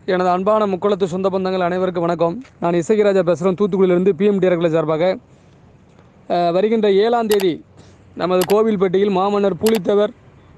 எனது அன்பான முக்குளத்து சொந்த பந்தங்கள் அனைவருக்கும் வணக்கம் நான் இசைராஜா பேசுகிறேன் தூத்துக்குடியிலிருந்து பிஎம் டிஆர்களை சார்பாக அஹ், வருகின்ற ஏழாம் தேதி நமது கோவில்பட்டியில் மாமன்னர் பூலித்தேவர்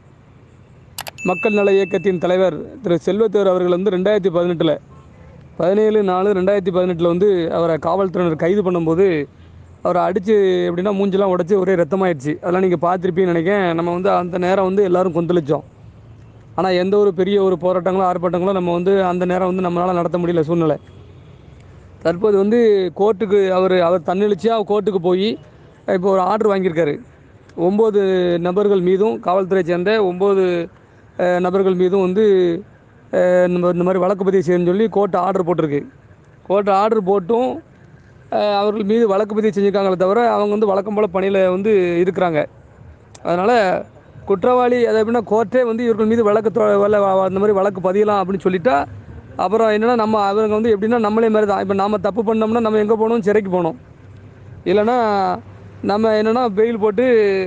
மக்கள் நல இயக்கத்தின் தலைவர் திரு செல்வத்தேவர் அவர்கள் வந்து ரெண்டாயிரத்தி பதினெட்டில் பதினேழு நாலு ரெண்டாயிரத்தி பதினெட்டில் வந்து அவரை காவல்துறையினர் கைது பண்ணும்போது அவரை அடித்து எப்படின்னா மூஞ்செல்லாம் உடச்சி ஒரே ரத்தமாயிடுச்சு அதெல்லாம் நீங்கள் பார்த்துருப்பீங்கன்னு நினைக்கிறேன் நம்ம வந்து அந்த நேரம் வந்து எல்லாரும் கொந்தளிச்சோம் ஆனால் எந்த ஒரு பெரிய ஒரு போராட்டங்களோ ஆர்ப்பாட்டங்களோ நம்ம வந்து அந்த நேரம் வந்து நம்மளால் நடத்த முடியல சூழ்நிலை தற்போது வந்து கோர்ட்டுக்கு அவர் அவர் தன்னெழுச்சியாக கோர்ட்டுக்கு போய் இப்போ ஒரு ஆர்டர் வாங்கியிருக்காரு ஒம்பது நபர்கள் மீதும் காவல்துறை சேர்ந்த ஒம்பது நபர்கள் மீதும் வந்து அஹ், இந்த இந்த மாதிரி வழக்கு பதிவு செய்யணும்னு சொல்லி கோர்ட் ஆர்டர் போட்டிருக்கு கோர்ட் ஆர்டர் போட்டும் அஹ், அவர்கள் மீது வழக்கு பதிவு செஞ்சுருக்காங்களே தவிர அவங்க வந்து வழக்கம் போல் பணியில் வந்து இருக்கிறாங்க அதனால் குற்றவாளி அதை எப்படின்னா கோர்ட்டே வந்து இவர்கள் மீது வழக்கு தொ- வல- வ- அந்த மாதிரி வழக்கு பதியலாம் அப்படின்னு சொல்லிட்டா அப்புறம் என்னென்னா நம்ம அவங்க வந்து எப்படின்னா நம்மளே மாதிரி தான் இப்போ நாம் தப்பு பண்ணோம்னா நம்ம எங்கே போகணும் சிறைக்கு போகணும் இல்லைன்னா நம்ம என்னென்னா பெயில் போட்டு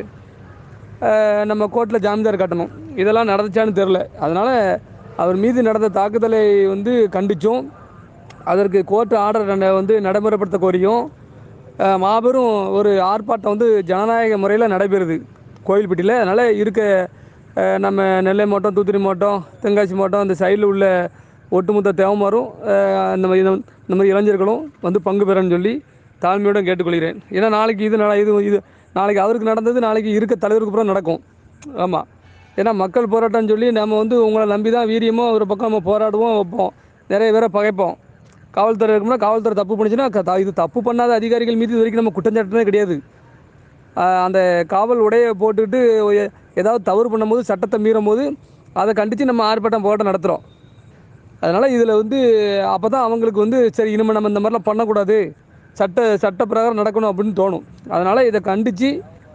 அஹ், நம்ம கோர்ட்டில் ஜாமீன்தார் கட்டணும் இதெல்லாம் நடந்துச்சான்னு தெரில அதனால் அவர் மீது நடந்த தாக்குதலை வந்து கண்டித்தும் அதற்கு கோர்ட் ஆர்டர் வந்து நடைமுறைப்படுத்த கோரியும் அஹ், மாபெரும் ஒரு ஆர்ப்பாட்டம் வந்து ஜனநாயக முறையில் நடைபெறுது கோயில்பட்டியில் அதனால் இருக்க அஹ், நம்ம நெல்லை மாவட்டம் தூத்துக்குடி மாவட்டம் தென்காசி மாவட்டம் அந்த சைடில் உள்ள ஒட்டுமொத்த தேவமாரும் அஹ், இந்த மாதிரி இந்த மாதிரி இளைஞர்களும் வந்து பங்கு பெறன்னு சொல்லி தாழ்மையுடன் கேட்டுக்கொள்கிறேன் ஏன்னா நாளைக்கு இது நட- இது இது நாளைக்கு அவருக்கு நடந்தது நாளைக்கு இருக்க தலைவருக்கு அப்புறம் நடக்கும் ஆமாம் ஏன்னா மக்கள் போராட்டம்னு சொல்லி நம்ம வந்து உங்களை நம்பி தான் வீரியமோ ஒரு பக்கம் நம்ம போராடுவோம் வைப்போம் நிறைய பேரை பகைப்போம் காவல்துறை இருக்கும்னா காவல்துறை தப்பு பண்ணுச்சுன்னா க- த- இது தப்பு பண்ணாத அதிகாரிகள் மீது இது வரைக்கும் நம்ம குற்றஞ்சாட்டினே கிடையாது ஆஹ் அந்த காவல் உடையை போட்டுக்கிட்டு எ- ஏதாவது தவறு பண்ணும்போது சட்டத்தை மீறும் போது அதை கண்டித்து நம்ம ஆர்ப்பாட்டம் போராட்டம் நடத்துகிறோம் அதனால் இதில் வந்து அப்போ தான் அவங்களுக்கு வந்து சரி இனிமேல் நம்ம இந்த மாதிரிலாம் பண்ணக்கூடாது சட்ட சட்ட பிரகாரம் நடக்கணும் அப்படின்னு தோணும் அதனால் இதை கண்டித்து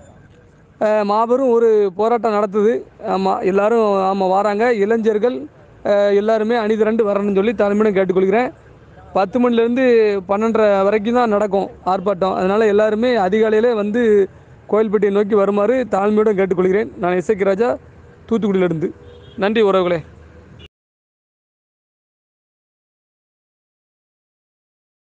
மாபெரும் ஒரு போராட்டம் நடத்துது ஆமாம் எல்லாரும் ஆமாம் வராங்க இளைஞர்கள் அஹ், எல்லாருமே அணிதிரண்டு வரணும்னு சொல்லி தலைமையிடம் கேட்டுக்கொள்கிறேன் பத்து மணிலேருந்து பன்னெண்டரை வரைக்கும் தான் நடக்கும் ஆர்ப்பாட்டம் அதனால் எல்லாருமே அதிகாலையிலே வந்து கோயில்பட்டியை நோக்கி வருமாறு தாழ்மையுடன் கேட்டுக்கொள்கிறேன் நான் இசைக்கு ராஜா தூத்துக்குடியிலிருந்து நன்றி உறவுகளே